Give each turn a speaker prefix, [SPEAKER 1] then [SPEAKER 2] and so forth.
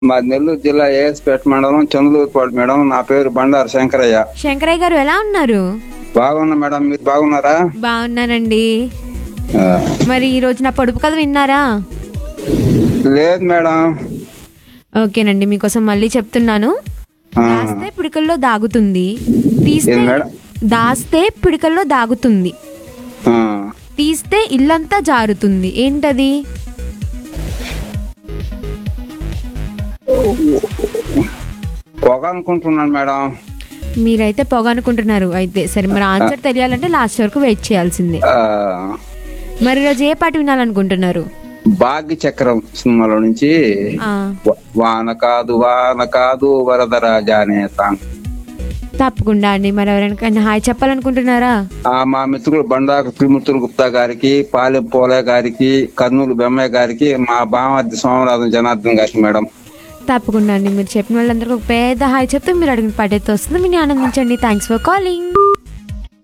[SPEAKER 1] మా నెల్లూరు జిల్లా ఏఎస్పేట మండలం చంద్రూరుపాడు మేడం నా పేరు బండారు శంకరయ్య
[SPEAKER 2] శంకరయ్య గారు ఎలా ఉన్నారు
[SPEAKER 1] బాగున్నా మేడం మీరు బాగున్నారా
[SPEAKER 2] బాగున్నానండి
[SPEAKER 1] ఆ,
[SPEAKER 2] మరి ఈ రోజు నా పొడుపు కథ విన్నారా
[SPEAKER 1] లేదు మేడం
[SPEAKER 2] ఓకేనండి మీకోసం మళ్ళీ చెప్తున్నాను
[SPEAKER 1] ఆ,
[SPEAKER 2] దాస్తే పిడికల్లో దాగుతుంది తీస్తే
[SPEAKER 1] ఏం మేడం?
[SPEAKER 2] దాస్తే పిడికల్లో దాగుతుంది
[SPEAKER 1] ఆ,
[SPEAKER 2] తీస్తే ఇల్లంతా జారుతుంది ఏంటది
[SPEAKER 1] పొగ అనుకుంటున్నాను మేడం
[SPEAKER 2] మీరైతే పొగ అనుకుంటున్నారు అయితే సరే మరి ఆన్సర్ తెలియాలంటే లాస్ట్ వరకు వెయిట్ చేయాల్సిందే
[SPEAKER 1] ఆ,
[SPEAKER 2] మరి ఈరోజు ఏ పాట వినాలనుకుంటున్నారు
[SPEAKER 1] భాగ్య చక్రం సినిమాలో నుంచి
[SPEAKER 2] ఆ,
[SPEAKER 1] వ- వాన కాదు వాన కాదు వరదరాజా అనే సాంగ్
[SPEAKER 2] తప్పకుండా అండి మరి ఎవరైనా హాయ్ చెప్పాలనుకుంటున్నారా
[SPEAKER 1] ఆ మా మిత్రులు బండారు త్రిమూర్తులు గుప్తా గారికి పాలెం పోలే గారికి కర్నూలు బెమ్మయ్య గారికి మా బామర్ది సోమరాజు జనార్దన్ గారికి మేడం
[SPEAKER 2] తప్పకుండా అండి మీరు చెప్పిన వాళ్ళందరికీ ఒక పెద్ద హాయ్ చెప్తే మీరు అడిగిన పాట అయితే వస్తుంది మీరు ఆనందించండి థ్యాంక్స్ ఫర్ కాలింగ్